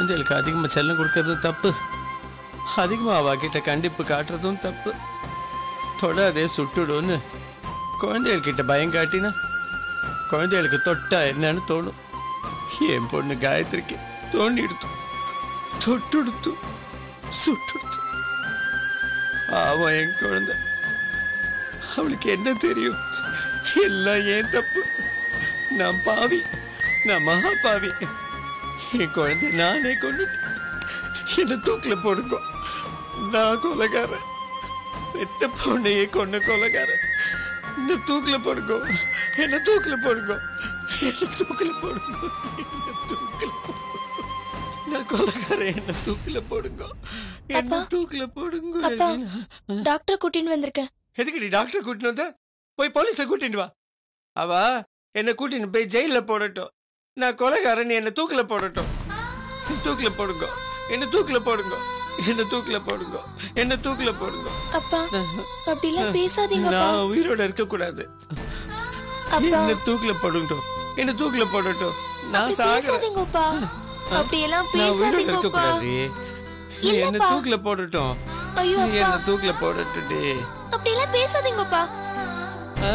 குழந்தைகளுக்கு அதிகமாக செல்லம் கொடுக்கறதும் தப்பு அதிகமாக அவகிட்ட கண்டிப்பு காட்டுறதும் தப்பு தொடாதே சுட்டுடுன்னு குழந்தைகள்கிட்ட பயம் காட்டினா குழந்தைகளுக்கு தொட்டா என்னன்னு தோணும் என் பொண்ணு காயத்ரிக்கு தோண்டிடுத்து தொட்டுடுத்து சுட்டுடுத்து அவன் என் குழந்தை அவளுக்கு என்ன தெரியும் எல்லாம் ஏன் தப்பு நான் பாவி நான் மகா பாவி என் குழந்தை நானே கொண்டுட்டேன் என்ன தூக்கில போடுங்க நான் கொலைகாரன் பெத்த பொண்ணையே கொன்ன கொலைகாரன் என்ன தூக்கில போடுங்க என்ன தூக்கில போடுங்க என்ன தூக்கில போடுங்க என்ன தூக்கில போடுங்க நான் கொலைகாரன் என்ன தூக்கில போடுங்க என்ன அப்பா. தூக்கில போடுங்க அப்பா. ரவீனா. டாக்டர் கூட்டின்னு வந்திருக்கேன் எதுக்குடி டாக்டர் கூட்டின்னு வந்த போய் போலீஸை கூட்டிட்டு வா அவ என்னை கூட்டின்னு போய் ஜெயில போடட்டும் நான் கொலைகாரன் என்ன தூக்கில போடட்டும் தூக்கில போடுங்க என்ன தூக்கில போடுங்க என்ன தூக்கில போடுங்க என்ன தூக்கில போடுங்க அப்பா அப்படிலாம் பேசாதீங்கப்பா நான் உயிரோட இருக்க கூடாது அப்பா என்ன தூக்கில போடட்டும் என்ன தூக்கில போடட்டும் நான் அப்படி சாகிறேன் பேசாதீங்கப்பா அப்படியெல்லாம் நான் உயிரோட இருக்க பேசாதீங்கப்பா கூடாது என்ன இல்லப்பா. தூக்கில போடட்டும் ஐயோ அப்பா என்ன தூக்கில போடட்டுடி அப்படிலாம் பேசாதீங்கப்பா ஆ?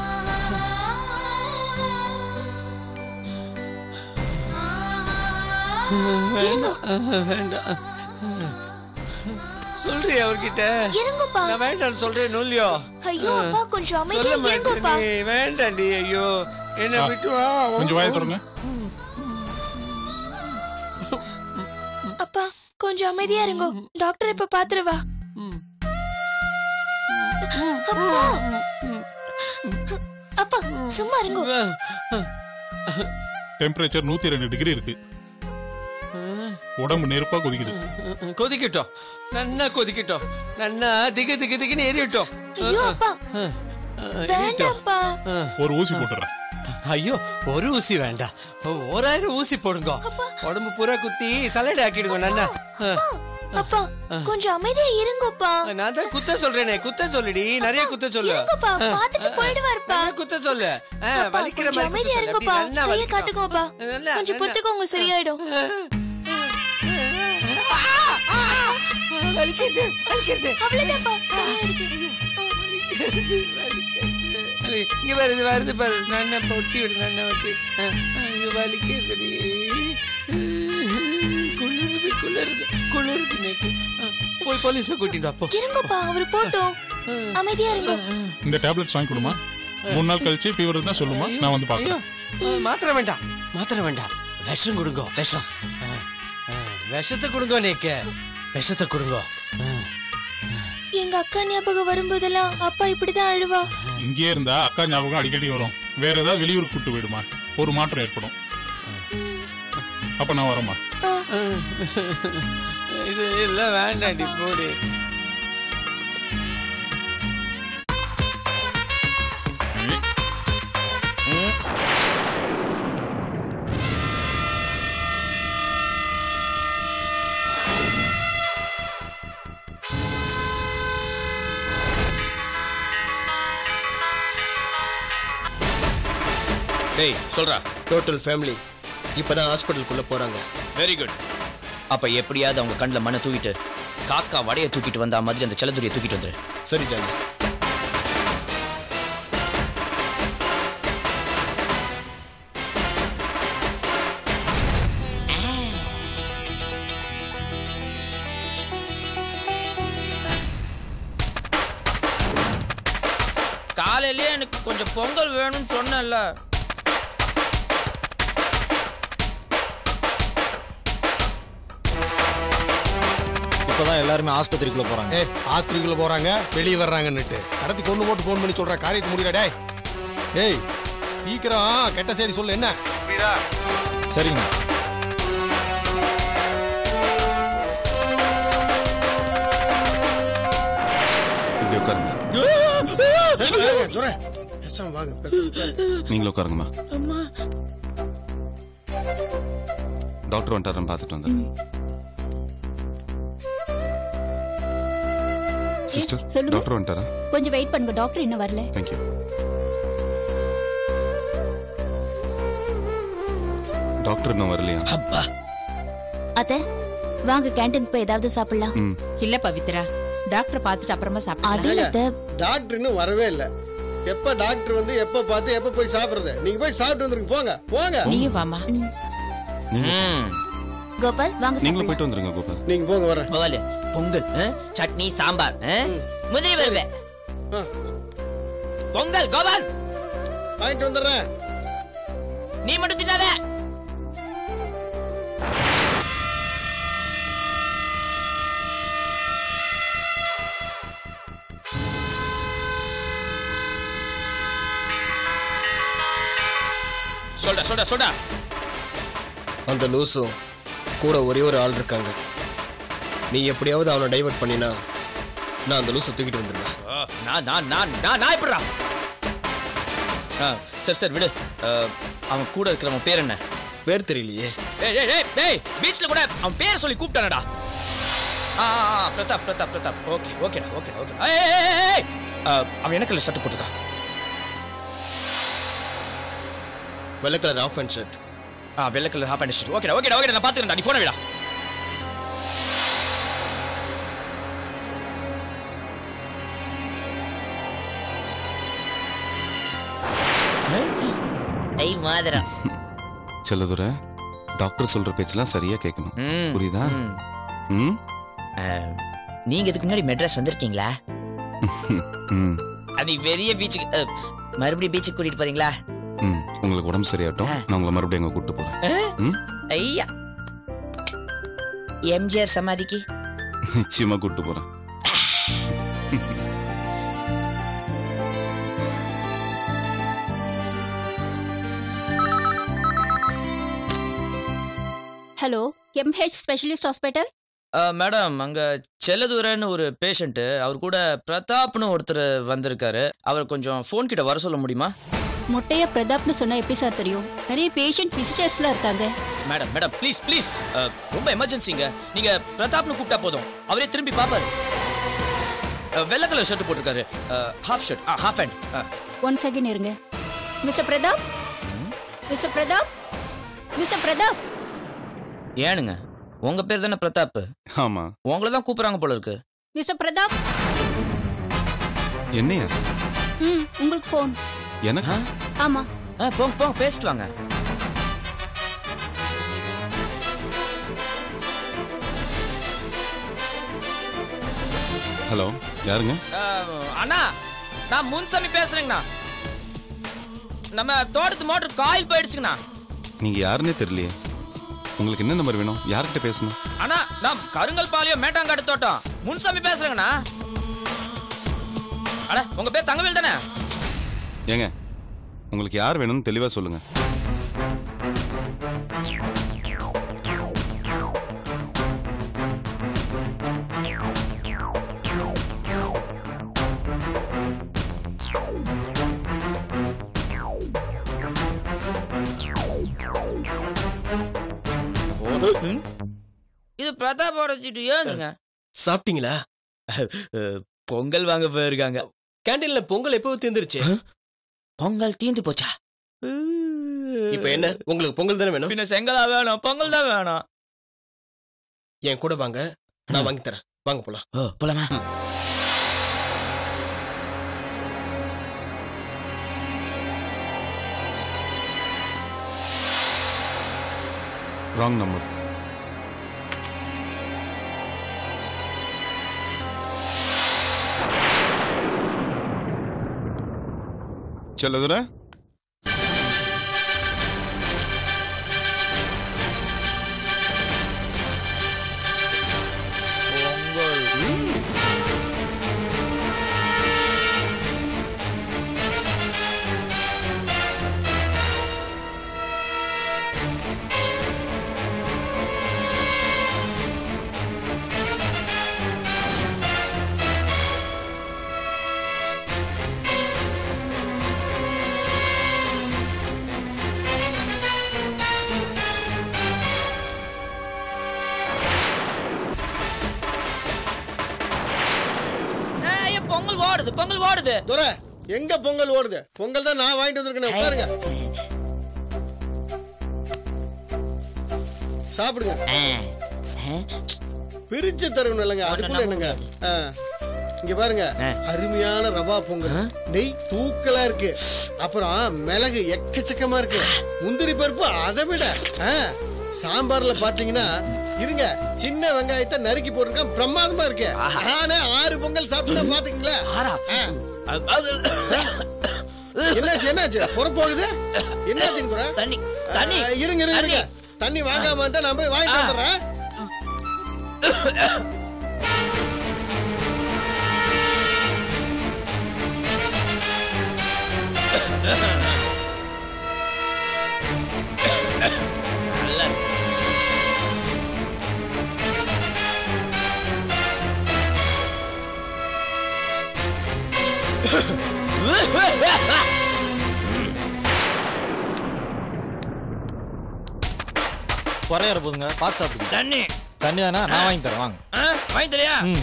வேண்டாம் வேண்டாம் சொல்றி அவர்கிட்ட இருங்கப்பா நான் வேண்டாம் சொல்றேன் இல்லையோ ஐயோ அப்பா கொஞ்சம் சொல்ல அமைதியா இருங்கப்பா மாட்டேன் வேண்டாண்டி ஐயோ என்ன விட்டு வா கொஞ்சம் வாய தொடங்க அப்பா கொஞ்சம் அமைதியா இருங்க டாக்டர் இப்ப பாத்துருவா அப்பா அப்பா சும்மா இருங்க டெம்பரேச்சர் நூத்தி ரெண்டு டிகிரி இருக்கு உடம்பு நெருப்பா கொதிக்குது கொதிக்கட்டும் நன்னா கொதிக்கட்டும் நன்னா திகு திகு திகுன்னு எரியட்டும் ஐயோ அப்பா எரியட்டும் வேண்டாம்ப்பா ஒரு ஊசி போட்டுறேன் ஐயோ ஒரு ஊசி வேண்டாம் ஓராயிரம் ஊசி போடுங்க உடம்பு பூரா குத்தி சலடை ஆக்கிடுங்க நன்னா அப்பா கொஞ்சம் அமைதியா இருங்கப்பா நான் தான் குத்த சொல்றேனே குத்த சொல்லுடி நிறைய குத்த சொல்லு இருங்கப்பா பாத்துட்டு போயிடுவாருப்பா நிறைய குத்த சொல்லு ஆ, அப்பா, வலிக்கிற கொஞ்சம் மாதிரி குத்த அமைதியா சொல்லு. இருங்கப்பா அப்படி நல்லா கைய வலிக்கும். காட்டுங்கப்பா நல்லா, கொஞ்சம் நல்லா. பொறுத்துக்கோங்க சரியாயிடும் வலிக்குது வலிக்குது அவ்வளவுதான்ப்பா சரியாயிடுச்சு வலிக்குது, வலிக்குது. இங்க வருது வருது பாரு நன்னா பொட்டி விடு நன்னா ஒட்டி ஆ, ஐயோ வலிக்குதுடி குளிருது குளிருது குளிருது நேக்கு ஆ, போய் போலீஸை கூட்டிட்டு வா, போ இருங்கப்பா அவரு போட்டோம் அமைதியா இருங்க இந்த டேப்லெட்ஸ் வாங்கி கொடுமா மூணு நாள் கழிச்சு ஃபீவர் இருந்தா சொல்லுமா நான் வந்து ஐயோ பாக்குறேன் ஆ, மாத்திரை வேண்டாம் மாத்திரை வேண்டாம் விஷம் கொடுங்க விஷம் ஆ, ஆ, விஷத்தை கொடுங்க நேக்கு விஷத்தை கொடுங்க ஆ. எங்க அக்கா ஞாபகம் வரும்போதெல்லாம் அப்பா இப்படிதான் அழுவா இங்கேயே இருந்தா அக்கா ஞாபகம் அடிக்கடி வரும் வேற ஏதாவது வெளியூருக்கு கூட்டு போயிடுமா ஒரு மாற்றம் ஏற்படும் அப்ப நான் வரேம்மா ஆ, இது எல்லாம் வேண்டாண்டி போடு டேய் சொல்றா டோட்டல் ஃபேமிலி இப்பதான் ஹாஸ்பிட்டலுக்குள்ள போறாங்க வெரி குட் அப்ப எப்படியாவது அவங்க கண்ணில் மண்ணை தூக்கிட்டு காக்கா வடைய தூக்கிட்டு வந்தா மாதிரி அந்த செல்லதுரியை தூக்கிட்டு வந்துரு சரி ஜானி காலையிலேயே எனக்கு கொஞ்சம் பொங்கல் வேணும்னு சொன்னேன்ல இப்பதான் எல்லாருமே ஆஸ்பத்திரிக்குள்ள போறாங்க ஏ ஆஸ்பத்திரிக்குள்ள போறாங்க வெளியே வர்றாங்கன்னுட்டு கடத்தி கொண்டு போட்டு ஃபோன் பண்ணி சொல்ற காரியத்தை முடியல டேய் ஏய் சீக்கிரம் கெட்ட செய்தி சொல்லு என்ன சரிங்க இப்படி உட்காருங்க துரை பேசாம வாங்க பேசாம உட்காருங்க. நீங்களும் உட்காருங்கம்மா டாக்டர் வந்துட்டாருன்னு பார்த்துட்டு வந்தேன் சிஸ்டர் சொல்லுங்க. டாக்டர் வந்துட்டாரா கொஞ்சம் வெயிட் பண்ணுங்க டாக்டர் இன்னும் வரல தேங்க்யூ டாக்டர் இன்னும் வரலையா அப்பா அத்த வாங்க கேண்டீன் போய் ஏதாவது சாப்பிடலாம் ம் இல்ல பவித்ரா டாக்டர் பார்த்துட்டு அப்புறமா அது சாப்பிடலாம் இல்ல அத்த டாக்டர் இன்னும் வரவே இல்லை எப்ப டாக்டர் வந்து எப்ப பார்த்து எப்ப போய் சாப்பிடுறது நீங்க போய் சாப்பிட்டு வந்துருங்க போங்க போங்க நீயும் வாமா ம் கோபால் வாங்க நீங்களும் சாப்பிடலாம் போயிட்டு வந்துருங்க கோபால் நீங்க போங்க வர கோபாலு பொங்கல் ஆ? சட்னி சாம்பார் ஆ? முந்திரி வருவே பொங்கல் கோபால் வாங்கிட்டு வந்துடுறேன் நீ மட்டும் தின்னாத சொல்டா சொல்டா சொல்டா அந்த லூசும் கூட ஒரே ஒரு ஆள் இருக்காங்க நீ எப்படியாவது அவனை டைவர்ட் பண்ணினா நான் அந்த லூசை தூக்கிட்டு வந்துடுவேன் ஆ, நான் நான் நான் நான் நான் எப்படிடா ஆ, சரி சரி விடு ஆ, அவன் கூட இருக்கிறவன் பேர் என்ன பேர் தெரியலையே டேய் டேய் டேய் டேய் பீச்ல கூட அவன் பேர் சொல்லி கூப்பிட்டானடா ஆ ஆ, ஆ, பிரதாப் பிரதாப் பிரதாப் ஓகே ஓகேடா ஓகேடா ஓகேடா ஏய், ஏய், ஏய், ஏய். ஆ, அவன் என்ன கலர் ஷர்ட் போட்டிருக்கான் வெள்ளை கலர் ஆஃப் அண்ட் ஷர்ட் ஆ வெள்ளை கலர் ஹாஃப் பேண்ட் ஷர்ட் ஓகேடா ஓகேடா ஓகேடா நான் பாத்துக்கிறேன்டா நீ போன விடா ஐ மாதிரா செல்லதுரை டாக்டர் சொல்ற பேச்செல்லாம் சரியா கேட்கணும் ம், புரியுதா ம். ம் ஆ, நீங்க இதுக்கு முன்னாடி மெட்ராஸ் வந்திருக்கீங்களா ம் அன்னைக்கு பெரிய பீச்சுக்கு அ, மறுபடியும் பீச்சுக்கு கூட்டிட்டு போறீங்களா ம் உங்களுக்கு உடம்பு சரியாட்டும் நான் உங்களை மறுபடியும் அங்க கூட்டு போறேன் ம் ஐயா எம்ஜிஆர் சமாதிக்கு நிச்சயமா கூட்டு போறேன் hello MH specialist hospital madam அங்க செல்லதுரன்னு ஒரு பேஷண்ட் அவர் கூட பிரதாப்னு ஒருத்தர் வந்திருக்காரு அவர் கொஞ்சம் ஃபோன் கிட்ட வர சொல்ல முடியுமா முட்டைய பிரதாப்னு சொன்னா எப்படி சார் தெரியும் நிறைய பேஷண்ட் விசிட்டர்ஸ்லாம் இருக்காங்க மேடம் மேடம் ப்ளீஸ் ப்ளீஸ் ரொம்ப எமர்ஜென்சிங்க நீங்க பிரதாப்னு கூப்பிட்டா போதும் அவரே திரும்பி பார்ப்பாரு அஹ், வெள்ளை கலர் ஷர்ட் போட்டிருக்காரு half shirt half hand one second இருங்க mister Pratap mister Pratap mister Pratap ஏனுங்க உங்க பேர் தானே பிரதாப் ஆமா உங்களை தான் கூப்பிடுறாங்க போல இருக்கு மிஸ்டர் பிரதாப் என்னையா ம் உங்களுக்கு ஃபோன் எனக்கு ஆமா ஆ போங்க போங்க பேசிட்டு வாங்க ஹலோ யாருங்க அஹ், அண்ணா நான் முன்சாமி பேசுறேங்கண்ணா நம்ம தோட்டத்து மோட்டர் காயில் போயிடுச்சுங்கண்ணா நீங்க யாருன்னே தெரியலையே உங்களுக்கு என்ன நம்பர் வேணும் யார்கிட்ட பேசணும் அண்ணா நான் கருங்கல் பாளையம் மேட்டாங்காடு தோட்டம் முன்சாமி பேசுறேங்கண்ணா அட உங்க பேர் தங்கவேல் தானே ஏங்க உங்களுக்கு யார் வேணும்னு தெளிவா சொல்லுங்க இது பிரதாப்போட சீட்டு ஏனுங்க சாப்பிட்டீங்களா பொங்கல் வாங்க போயிருக்காங்க கேண்டீன்ல பொங்கல் எப்போ தீர்ந்துருச்சு பொங்கல் தீந்து போச்சா இப்போ என்ன உங்களுக்கு பொங்கல் தானே வேணும் பின்ன செங்கலா வேணும் பொங்கல் தான் வேணும் என் கூட வாங்க நான் வாங்கி தரேன் வாங்க போலாம் ஓ போலாமா ராங் நம்பர் செல்லதுரை ஏய், பொங்கல் ஓடுது பொங்கல் ஓடுது துரை எங்க பொங்கல் ஓடுது பொங்கல் தான் நான் வாங்கிட்டு வந்திருக்கேன் உட்காருங்க சாப்பிடுங்க ஆ, பிரிச்சு தரணும் இல்லைங்க அதுக்குள்ள என்னங்க ஆ. இங்க பாருங்க அருமையான ரவா பொங்கல் நெய் தூக்கலா இருக்கு அப்புறம் மிளகு எக்கச்சக்கமா இருக்கு முந்திரி பருப்பு அதை விட ஆ, சாம்பார்ல பாத்தீங்கன்னா இருங்க சின்ன வெங்காயத்தை நறுக்கி போட்டிருக்கேன் பிரமாதமா இருக்கு நானே ஆறு பொங்கல் சாப்பிட்டா பாத்தீங்களா ஆ. என்னாச்சு என்னாச்சு புற போகுது என்னாச்சுங்க புற தண்ணி தண்ணி இருங்க இருங்க இருங்க தண்ணி வாங்காம இருந்தா நான் போய் வாங்கிட்டு வந்துடுறேன் நல்லா இருக்கு. குறையற போதுங்க பார்த்து சாப்பிடுங்க தண்ணி தண்ணி தானே நான் வாங்கி தரேன் வாங்க ஆ, வாங்கி தரியா ம்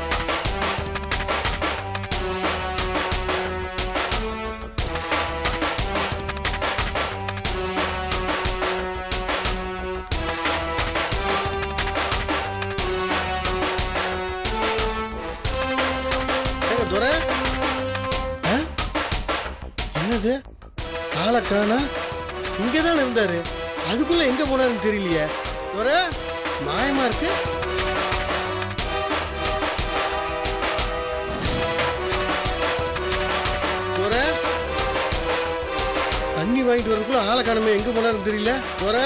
ஏங்க துரை ஆ? என்னது ஆளை காணா இங்கதான் இருந்தாரு அதுக்குள்ள எங்க போனாருன்னு தெரியலையே துரை மாயமா இருக்கு துரை தண்ணி வாங்கிட்டு வரதுக்குள்ள ஆளை காணமே எங்க போனாருன்னு தெரியல துரை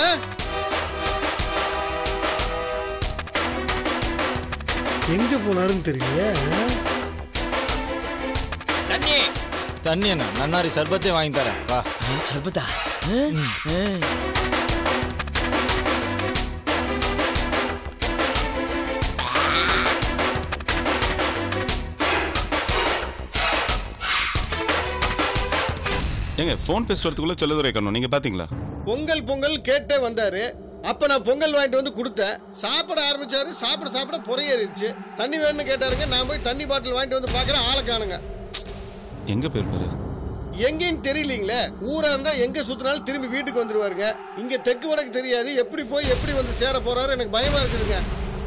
எங்க போனாருன்னு தெரியலையே ஆ? தண்ணி தண்ணி என்ன நன்னாரி சர்பத்தே வாங்கி தரேன் வா சர்பத்தா ஏங்க ஃபோன் பேசிட்டு வரதுக்குள்ள செல்லதுரை கண்ணு நீங்க பாத்தீங்களா பொங்கல் பொங்கல் கேட்டே வந்தாரு அப்ப நான் பொங்கல் வாங்கிட்டு வந்து கொடுத்தேன் சாப்பிட ஆரம்பிச்சாரு சாப்பிட சாப்பிட பொறையேறிடுச்சு தண்ணி வேணும்னு கேட்டாருங்க நான் போய் தண்ணி பாட்டில் வாங்கிட்டு வந்து பார்க்கறேன் ஆளை காணுங்க எங்க போயிருப்பாரு எங்கேன்னு தெரியலீங்களே ஊரா இருந்தா எங்க சுத்தினாலும் திரும்பி வீட்டுக்கு வந்துருவாருங்க இங்க தெற்கு வடக்கு தெரியாது எப்படி போய் எப்படி வந்து சேர போறாரு எனக்கு பயமா இருக்குதுங்க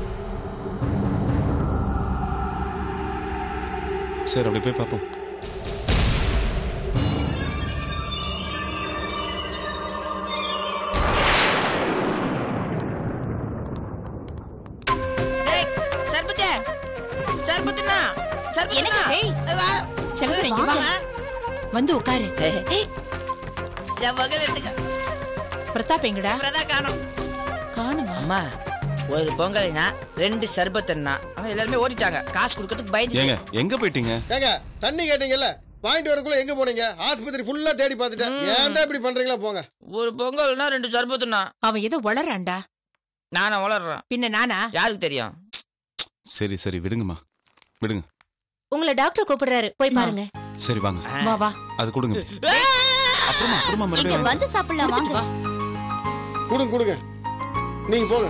சரி அப்படி போய் பார்ப்போம் சர்பத்தே சர்பத்துனா சர்பத்துனா செல்வரே, இங்க வாங்க வந்து உட்காரு என் மகள் எடுத்துக்க பிரதாப் எங்கடா பிரதா காணும் காணுமா அம்மா ஒரு பொங்கல்னா ரெண்டு சர்பத்தன்னா ஆனா எல்லாருமே ஓடிட்டாங்க காசு கொடுக்கறதுக்கு பயந்து ஏங்க எங்க போயிட்டீங்க ஏங்க தண்ணி கேட்டீங்கல்ல வாங்கிட்டு வரக்குள்ள எங்க போனீங்க ஆஸ்பத்திரி ஃபுல்லா தேடி பார்த்துட்டேன் ஏன் தான் இப்படி பண்றீங்களா போங்க ஒரு பொங்கல்னா ரெண்டு சர்பத்துனா அவன் ஏதோ வளரான்டா நானும் வளர்றேன் பின்ன நானா யாருக்கு தெரியும் சரி சரி விடுங்கம்மா விடுங்க உங்களை டாக்டர் கூப்பிடுறாரு போய் பாருங்க சரி வாங்க வா வா அது கொடுங்க அப்புறமா அப்புறமா இங்க மறுபடியும் வாங்க. வந்து சாப்பிடலாம் வாங்க கொடுங்க கொடுங்க நீங்க போங்க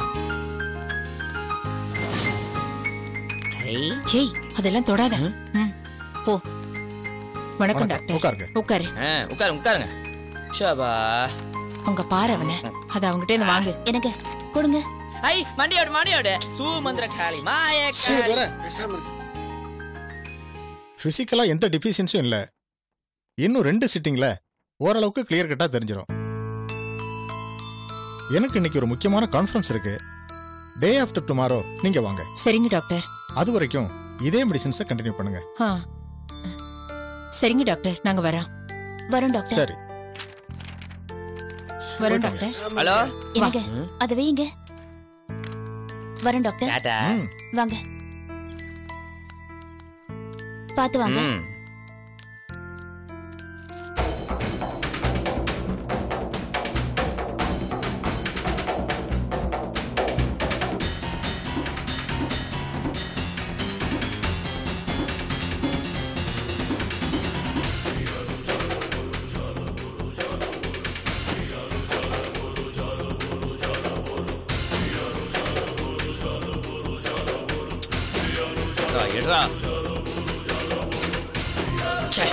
ஜெய் அதெல்லாம் தொடாத ம், போ வணக்கம் டாக்டர் உட்காருங்க உட்காரு ஆ, உட்காருங்க உட்காருங்க ஷாபா அவங்க பாரு அவனை அத அவங்ககிட்ட இருந்து வாங்கு எனக்கு கொடுங்க ஐ மண்டியோடு மண்டியோடு சூமந்திர காளி மாய சரி, காளி. வரேன். பேசாம இருக்கு ஃபிசிக்கலாக எந்த டிஃபிஷியன்ஸும் இல்லை இன்னும் ரெண்டு சிட்டிங்கில் ஓரளவுக்கு கிளியர் கட்டாக தெரிஞ்சிடும் எனக்கு இன்னைக்கு ஒரு முக்கியமான கான்ஃபரன்ஸ் இருக்கு டே ஆஃப்டர் டுமாரோ நீங்க வாங்க சரிங்க டாக்டர் அது வரைக்கும் இதே மெடிசின்ஸை கண்டினியூ பண்ணுங்க ஆ. சரிங்க டாக்டர் நாங்க வரோம் வரோம் டாக்டர் சரி வரோம் டாக்டர் ஹலோ என்னங்க அதை வையுங்க வரோம் டாக்டர் டாடா ம் வாங்க பார்த்து வாங்க ம். எடுறா, எடுறா ச்சே.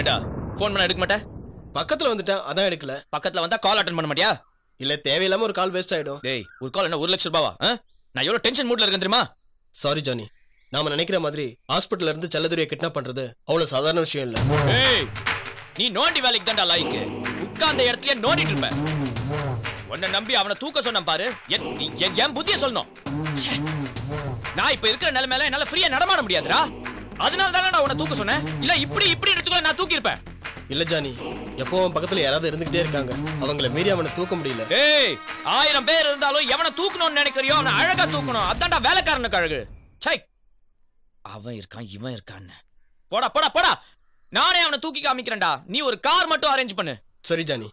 ஏண்டா ஃபோன் பண்ண எடுக்க மாட்டேன் பக்கத்துல வந்துட்டேன் அதான் எடுக்கல பக்கத்துல வந்தா கால் அட்டன் பண்ண மாட்டியா இல்ல தேவையில்லாம ஒரு கால் வேஸ்ட் ஆயிடும் டேய் ஒரு கால் என்ன ஒரு லட்சம் ரூபாவா ஆ? நான் எவ்வளவு டென்ஷன் மூட்ல இருக்கேன் தெரியுமா சாரி ஜானி நாம நினைக்கிற மாதிரி ஹாஸ்பிட்டல்ல இருந்து செல்லதுரையை கிட்னாப் பண்றது அவ்வளவு சாதாரண விஷயம் இல்ல ஏய் நீ நோண்டி வேலைக்கு தான்டா லாய்க்கு உட்கார்ந்த இடத்துலயே நோண்டிட்டு இருப்ப உன்னை நம்பி அவனை தூக்க சொன்னான் பாரு என் நீ என் என் புத்திய சொல்லணும் ச்சே. நான் இப்ப இருக்கிற நிலைமையில என்னால ஃப்ரீயா நடமாட முடியாதுடா அதனால தானே நான் உன்னை தூக்க சொன்னேன் இல்ல இப்படி இப்படி எடுத்துக்கோ நான் தூக்கி இருப்பேன் இல்ல ஜானி எப்பவும் பக்கத்துல யாராவது இருந்துகிட்டே இருக்காங்க அவங்கள மீறி அவனை தூக்க முடியல டேய் ஆயிரம் பேர் இருந்தாலும் எவனை தூக்கணும்னு நினைக்கிறியோ அவனை அழகா தூக்கணும் அதான்டா வேலைக்காரனுக்கு அழகு சை அவன் இருக்கான் இவன் இருக்கான்னு போடா போடா போடா நானே அவனை தூக்கி காமிக்கிறேன்டா நீ ஒரு கார் மட்டும் அரேஞ்ச் பண்ணு சரி ஜானி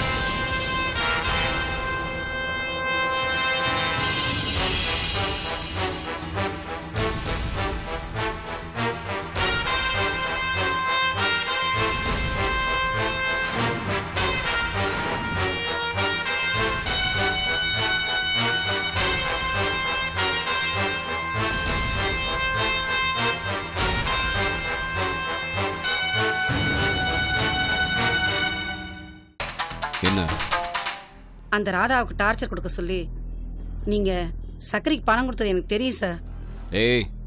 என்ன அந்த ராதாவுக்கு டார்ச்சர் கொடுக்க சொல்லி நீங்க சக்கரைக்கு பணம் கொடுத்தது எனக்கு தெரியும் சார் ஏய்